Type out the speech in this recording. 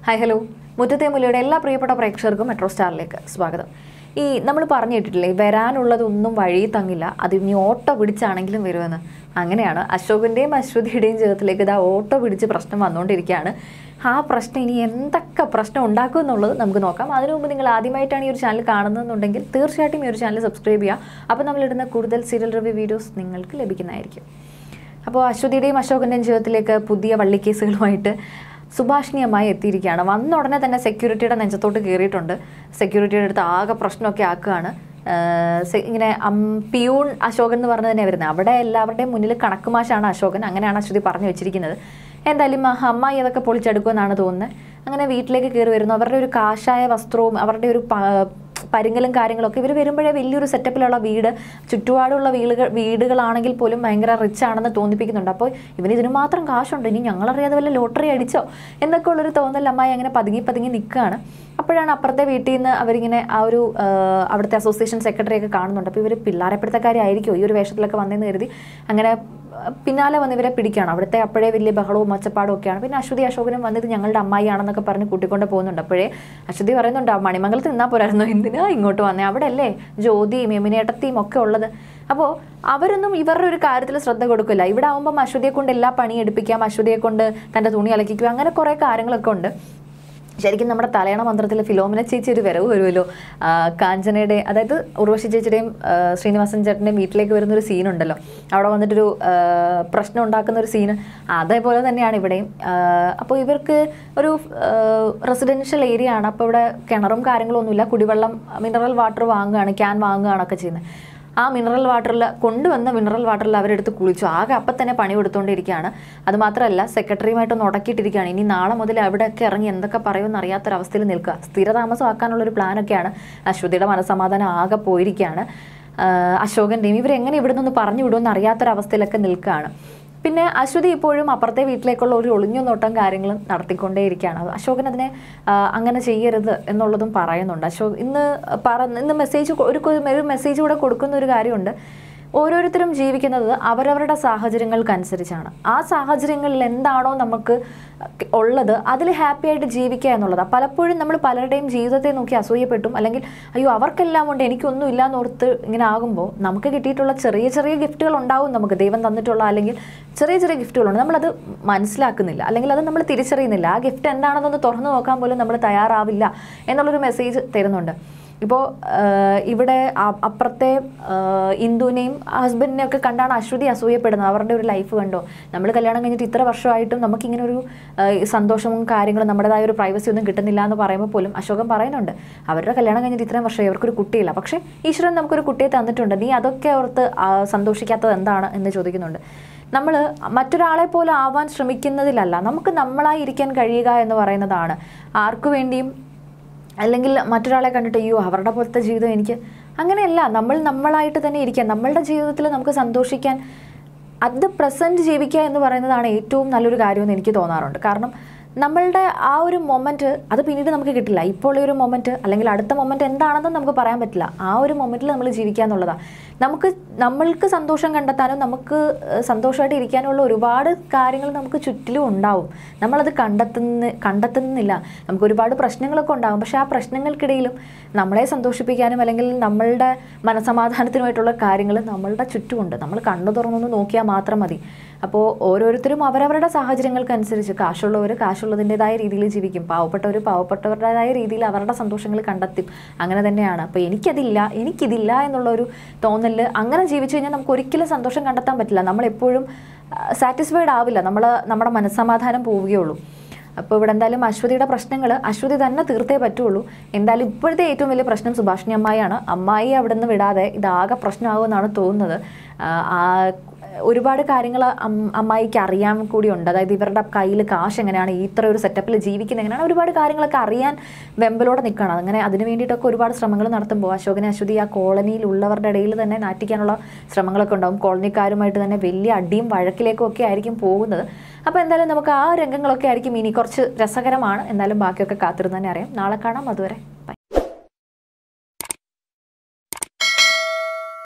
hi hello മുറ്റത്തെ മുലയുടെ എല്ലാ പ്രിയപ്പെട്ട പ്രേക്ഷകർക്കും മെട്രോ സ്റ്റാറിലേക്ക് സ്വാഗതം ഈ നമ്മൾ പറഞ്ഞു കേട്ടിട്ടില്ലേ വരാനുള്ളതൊന്നും വഴി തങ്ങില്ല അത് ഇനി ഓട്ടോ പിടിച്ചാണെങ്കിലും വരുമെന്ന് അങ്ങനെയാണ് അശോകിൻ്റെയും അശ്വതിയുടെയും ജീവിതത്തിലേക്ക് ഇതാ ഓട്ടോ പിടിച്ച് പ്രശ്നം വന്നുകൊണ്ടിരിക്കുകയാണ് ആ പ്രശ്നം ഇനി എന്തൊക്കെ പ്രശ്നം ഉണ്ടാക്കും എന്നുള്ളത് നമുക്ക് നോക്കാം അതിനു മുമ്പ് നിങ്ങൾ ആദ്യമായിട്ടാണ് ഈ ഒരു ചാനൽ കാണുന്നതെന്നുണ്ടെങ്കിൽ തീർച്ചയായിട്ടും ഈ ഒരു ചാനൽ സബ്സ്ക്രൈബ് ചെയ്യുക അപ്പോൾ നമ്മളിടുന്ന കൂടുതൽ സീരിയൽ റിവ്യൂ വീഡിയോസ് നിങ്ങൾക്ക് ലഭിക്കുന്നതായിരിക്കും അപ്പോൾ അശ്വതിയുടെയും അശോകൻ്റെയും ജീവിതത്തിലേക്ക് പുതിയ വള്ളിക്കേസുകളുമായിട്ട് സുഭാഷിണി അമ്മായി എത്തിയിരിക്കുകയാണ് വന്ന ഉടനെ തന്നെ സെക്യൂരിറ്റിയുടെ നെഞ്ചത്തോട്ട് കയറിയിട്ടുണ്ട് സെക്യൂരിറ്റിയുടെ അടുത്ത് ആകെ പ്രശ്നമൊക്കെ ആക്കുകയാണ് ആഹ് സെ- ഇങ്ങനെ അം പിയൂൺ അശോകൻ എന്ന് പറഞ്ഞത് തന്നെ വരുന്നത് അവിടെ എല്ലാവരുടെയും മുന്നിൽ കണക്കുമാശാണ് അശോകൻ അങ്ങനെയാണ് അശ്വതി പറഞ്ഞു വെച്ചിരിക്കുന്നത് എന്തായാലും ആ അമ്മായി അതൊക്കെ പൊളിച്ചെടുക്കുമെന്നാണ് തോന്നുന്നത് അങ്ങനെ വീട്ടിലേക്ക് കയറി വരുന്നു അവരുടെ ഒരു കാഷായ വസ്ത്രവും അവരുടെ ഒരു പ- പരിങ്ങലും കാര്യങ്ങളൊക്കെ ഇവർ വരുമ്പോഴേ വലിയൊരു സെറ്റപ്പിലുള്ള വീട് ചുറ്റുപാടുള്ള വീടുകൾ വീടുകളാണെങ്കിൽ പോലും ഭയങ്കര റിച്ച് ആണെന്ന് തോന്നിപ്പിക്കുന്നുണ്ട് അപ്പോൾ ഇവന് ഇതിന് മാത്രം കാശുണ്ട് ഇനി ഞങ്ങളറിയാതെ വല്ല ലോട്ടറി അടിച്ചോ എന്നൊക്കെ ഉള്ളൊരു തോന്നൽ അമ്മായി അങ്ങനെ പതുങ്ങി പതുങ്ങി നിൽക്കുകയാണ് അപ്പോഴാണ് അപ്പുറത്തെ വീട്ടിൽ നിന്ന് അവരിങ്ങനെ ആ ഒരു ആ, അവിടുത്തെ അസോസിയേഷൻ സെക്രട്ടറി ഒക്കെ കാണുന്നുണ്ട് അപ്പോൾ ഇവർ പിള്ളാരെപ്പെടുത്തക്കാരായിരിക്കും ഈ ഒരു വേഷത്തിലൊക്കെ വന്നതെന്ന് കരുതി അങ്ങനെ ആ, പിന്നാലെ വന്ന് ഇവരെ പിടിക്കുകയാണ് അവിടുത്തെ അപ്പോഴേ വലിയ ബഹളവും ഒച്ചപ്പാടും ഒക്കെയാണ് പിന്നെ അശ്വതി അശോകനും വന്നിട്ട് ഞങ്ങളുടെ അമ്മായിയാണെന്നൊക്കെ പറഞ്ഞ് കൂട്ടിക്കൊണ്ട് പോകുന്നുണ്ട് അപ്പോഴേ അശ്വതി പറയുന്നുണ്ട് "ആ മണിമംഗലത്ത് നിന്നാൽ പോരായിരുന്നു എന്തിനാ ഇങ്ങോട്ട് വന്നേ അവിടെ അല്ലേ ജ്യോതിയും യമിനേട്ടത്തിയും ഒക്കെ ഉള്ളത് അപ്പോൾ അവരൊന്നും ഇവരുടെ ഒരു കാര്യത്തിൽ ശ്രദ്ധ കൊടുക്കില്ല ഇവിടെ ആകുമ്പം അശ്വതിയെ കൊണ്ട് എല്ലാ പണി എടുപ്പിക്കാം അശ്വതിയെ കൊണ്ട് തൻ്റെ തുണി അലക്കിക്കുക അങ്ങനെ കുറേ കാര്യങ്ങളൊക്കെ ഉണ്ട് ശരിക്കും നമ്മുടെ തലയണ മന്ത്രത്തിൽ ഫിലോമിന ചേച്ചി ഒരു വരവ് വരുമല്ലോ ആ, കാഞ്ചനയുടെ അതായത് ഉർവശി ചേച്ചിയുടെയും ആ, ശ്രീനിവാസൻ ചേട്ടൻ്റെയും വീട്ടിലേക്ക് വരുന്ന ഒരു സീനുണ്ടല്ലോ അവിടെ വന്നിട്ടൊരു ആ, പ്രശ്നം ഉണ്ടാക്കുന്ന ഒരു സീന് അതേപോലെ തന്നെയാണ് ഇവിടെയും അപ്പോൾ ഇവർക്ക് ഒരു റെസിഡൻഷ്യൽ ഏരിയ ആണ് അപ്പോൾ ഇവിടെ കിണറും കാര്യങ്ങളൊന്നുമില്ല കുടിവെള്ളം മിനറൽ വാട്ടർ വാങ്ങുകയാണ് ക്യാൻ വാങ്ങുകയാണൊക്കെ ചെയ്യുന്നത് ആ മിനറൽ വാട്ടറിൽ കൊണ്ടുവന്ന മിനറൽ വാട്ടറിൽ അവരെടുത്ത് കുളിച്ചു ആകെ അപ്പം തന്നെ പണി കൊടുത്തുകൊണ്ടിരിക്കുകയാണ് അത് മാത്രമല്ല സെക്രട്ടറിയുമായിട്ടൊന്ന് ഉടക്കിയിട്ടിരിക്കുകയാണ് ഇനി നാളെ മുതൽ അവിടെയൊക്കെ ഇറങ്ങി എന്തൊക്കെ പറയുമെന്ന് അറിയാത്തൊരവസ്ഥയിൽ നിൽക്കുക സ്ഥിരതാമസമാക്കാനുള്ളൊരു പ്ലാനൊക്കെയാണ് അശ്വതിയുടെ മനസ്സമാധാനം ആകെ പോയിരിക്കുകയാണ് ആഹ് അശോകൻ്റെയും ഇവരെങ്ങനെ ഇവിടെ നിന്ന് പറഞ്ഞു വിടുമെന്ന് അറിയാത്തൊരവസ്ഥയിലൊക്കെ നിൽക്കുകയാണ് പിന്നെ അശ്വതി ഇപ്പോഴും അപ്പുറത്തെ വീട്ടിലേക്കുള്ള ഒരു ഒളിഞ്ഞു നോട്ടം കാര്യങ്ങളും നടത്തിക്കൊണ്ടേയിരിക്കുകയാണ് അത് അശോകൻ അതിനെ ആ, അങ്ങനെ ചെയ്യരുത് എന്നുള്ളതും പറയുന്നുണ്ട് അശോക് ഇന്ന് പറ ഇന്ന് മെസ്സേജ് ഒരു കൊ- ഒരു മെസ്സേജ് കൂടെ കൊടുക്കുന്ന ഒരു കാര്യമുണ്ട് ഓരോരുത്തരും ജീവിക്കുന്നത് അവരവരുടെ സാഹചര്യങ്ങൾക്കനുസരിച്ചാണ് ആ സാഹചര്യങ്ങളിൽ എന്താണോ നമുക്ക് ഉള്ളത് അതിൽ ഹാപ്പി ആയിട്ട് ജീവിക്കുക എന്നുള്ളതാണ് പലപ്പോഴും നമ്മൾ പലരുടെയും ജീവിതത്തെ നോക്കി അസൂയപ്പെട്ടും അല്ലെങ്കിൽ അയ്യോ അവർക്കെല്ലാം ഉണ്ട് എനിക്കൊന്നും ഇല്ല എന്നോർത്ത് ഇങ്ങനെ ആകുമ്പോൾ നമുക്ക് കിട്ടിയിട്ടുള്ള ചെറിയ ചെറിയ ഗിഫ്റ്റുകൾ ഉണ്ടാവും നമുക്ക് ദൈവം തന്നിട്ടുള്ള അല്ലെങ്കിൽ ചെറിയ ചെറിയ ഗിഫ്റ്റുകളുണ്ട് നമ്മളത് മനസ്സിലാക്കുന്നില്ല അല്ലെങ്കിൽ അത് നമ്മൾ തിരിച്ചറിയുന്നില്ല ആ ഗിഫ്റ്റ് എന്താണെന്നൊന്ന് തുറന്നു നോക്കാൻ പോലും നമ്മൾ തയ്യാറാവില്ല എന്നുള്ളൊരു മെസ്സേജ് തരുന്നുണ്ട് ഇപ്പോൾ ഇവിടെ അ- അപ്പുറത്തെ ആ, ഇന്ദുവിനെയും ഹസ്ബൻഡിനെയും ഒക്കെ കണ്ടാണ് അശ്വതി അസൂയപ്പെടുന്നത് അവരുടെ ഒരു ലൈഫ് കണ്ടോ നമ്മൾ കല്യാണം കഴിഞ്ഞിട്ട് ഇത്ര വർഷമായിട്ടും നമുക്കിങ്ങനെ ഒരു ആ, സന്തോഷവും കാര്യങ്ങളും നമ്മുടേതായ ഒരു പ്രൈവസി ഒന്നും കിട്ടുന്നില്ല എന്ന് പറയുമ്പോൾ പോലും അശോകൻ പറയുന്നുണ്ട് അവരുടെ കല്യാണം കഴിഞ്ഞിട്ട് ഇത്രയും വർഷമായി അവർക്കൊരു കുട്ടിയില്ല പക്ഷേ ഈശ്വരൻ നമുക്കൊരു കുട്ടിയെ തന്നിട്ടുണ്ട് നീ അതൊക്കെ ഓർത്ത് ആ, സന്തോഷിക്കാത്തത് എന്താണ് എന്ന് ചോദിക്കുന്നുണ്ട് നമ്മൾ മറ്റൊരാളെ പോലെ ആവാൻ ശ്രമിക്കുന്നതിലല്ല നമുക്ക് നമ്മളായി ഇരിക്കാൻ കഴിയുക എന്ന് പറയുന്നതാണ് ആർക്കു വേണ്ടിയും അല്ലെങ്കിൽ മറ്റൊരാളെ കണ്ടിട്ട് അയ്യോ അവരുടെ പോലത്തെ ജീവിതം എനിക്ക് അങ്ങനെയല്ല നമ്മൾ നമ്മളായിട്ട് തന്നെ ഇരിക്കുക നമ്മളുടെ ജീവിതത്തിൽ നമുക്ക് സന്തോഷിക്കാൻ അത് പ്രസൻറ്റ് ജീവിക്കുക എന്ന് പറയുന്നതാണ് ഏറ്റവും നല്ലൊരു കാര്യമെന്ന് എനിക്ക് തോന്നാറുണ്ട് കാരണം നമ്മളുടെ ആ ഒരു മൊമെൻറ്റ് അത് പിന്നീട് നമുക്ക് കിട്ടില്ല ഇപ്പോൾ ഈ ഒരു മൊമെൻറ്റ് അല്ലെങ്കിൽ അടുത്ത മൊമെൻറ്റ് എന്താണെന്ന് നമുക്ക് പറയാൻ പറ്റില്ല ആ ഒരു മൊമെൻറ്റിൽ നമ്മൾ ജീവിക്കുക എന്നുള്ളതാണ് നമുക്ക് നമ്മൾക്ക് സന്തോഷം കണ്ടെത്താനും നമുക്ക് ഏഹ്, സന്തോഷമായിട്ട് ഇരിക്കാനുള്ള ഒരുപാട് കാര്യങ്ങൾ നമുക്ക് ചുറ്റിലും ഉണ്ടാവും നമ്മളത് കണ്ടെത്തുന്ന കണ്ടെത്തുന്നില്ല നമുക്ക് ഒരുപാട് പ്രശ്നങ്ങളൊക്കെ ഉണ്ടാകും പക്ഷേ ആ പ്രശ്നങ്ങൾക്കിടയിലും നമ്മളെ സന്തോഷിപ്പിക്കാനും അല്ലെങ്കിൽ നമ്മളുടെ മനസമാധാനത്തിനുമായിട്ടുള്ള കാര്യങ്ങൾ നമ്മളുടെ ചുറ്റുമുണ്ട് നമ്മൾ കണ്ണു തുറന്നൊന്ന് നോക്കിയാൽ മാത്രം മതി അപ്പോൾ ഓരോരുത്തരും അവരവരുടെ സാഹചര്യങ്ങൾക്കനുസരിച്ച് കാശുള്ളവർ കാശുള്ളതിൻ്റെതായ രീതിയിൽ ജീവിക്കും പാവപ്പെട്ടവർ പാവപ്പെട്ടവരുടേതായ രീതിയിൽ അവരുടെ സന്തോഷങ്ങൾ കണ്ടെത്തും അങ്ങനെ തന്നെയാണ് അപ്പോൾ എനിക്കതില്ല എനിക്കിതില്ല എന്നുള്ള ഒരു തോന്നല് അങ്ങനെ ജീവിച്ചു കഴിഞ്ഞാൽ നമുക്ക് ഒരിക്കലും സന്തോഷം കണ്ടെത്താൻ പറ്റില്ല നമ്മളെപ്പോഴും സാറ്റിസ്ഫൈഡ് ആവില്ല നമ്മൾ നമ്മുടെ മനസ്സമാധാനം പോവുകയുള്ളൂ അപ്പോൾ ഇവിടെ എന്തായാലും അശ്വതിയുടെ പ്രശ്നങ്ങൾ അശ്വതി തന്നെ തീർത്തേ പറ്റുള്ളൂ എന്തായാലും ഇപ്പോഴത്തെ ഏറ്റവും വലിയ പ്രശ്നം സുഭാഷിണി അമ്മായിയാണ് അമ്മായി അവിടെ നിന്ന് വിടാതെ ഇതാകെ പ്രശ്നമാകുമെന്നാണ് തോന്നുന്നത് ആ, ആ ഒരുപാട് കാര്യങ്ങൾ അമ്മായിക്ക് അറിയാൻ കൂടിയുണ്ട് അതായത് ഇവരുടെ കയ്യിൽ കാശ് എങ്ങനെയാണ് ഈ ഇത്ര ഒരു സെറ്റപ്പിൽ ജീവിക്കുന്നത് എങ്ങനെയാണ് ഒരുപാട് കാര്യങ്ങളൊക്കെ അറിയാൻ വെമ്പലോടെ നിൽക്കണം അങ്ങനെ അതിന് വേണ്ടിയിട്ടൊക്കെ ഒരുപാട് ശ്രമങ്ങൾ നടത്തുമ്പോൾ അശോകനെ അശ്വതി ആ കോളനിയിൽ ഉള്ളവരുടെ ഇടയിൽ തന്നെ നാറ്റിക്കാനുള്ള ശ്രമങ്ങളൊക്കെ ഉണ്ടാവും കോളനിക്കാരുമായിട്ട് തന്നെ വലിയ അടിയും വഴക്കിലേക്കും ഒക്കെ ആയിരിക്കും പോകുന്നത് അപ്പോൾ എന്തായാലും നമുക്ക് ആ രംഗങ്ങളൊക്കെ ആയിരിക്കും ഇനി കുറച്ച് രസകരമാണ് എന്തായാലും ബാക്കിയൊക്കെ കാത്തിരുന്ന് തന്നെ അറിയാം നാളെ കാണാം അതുവരെ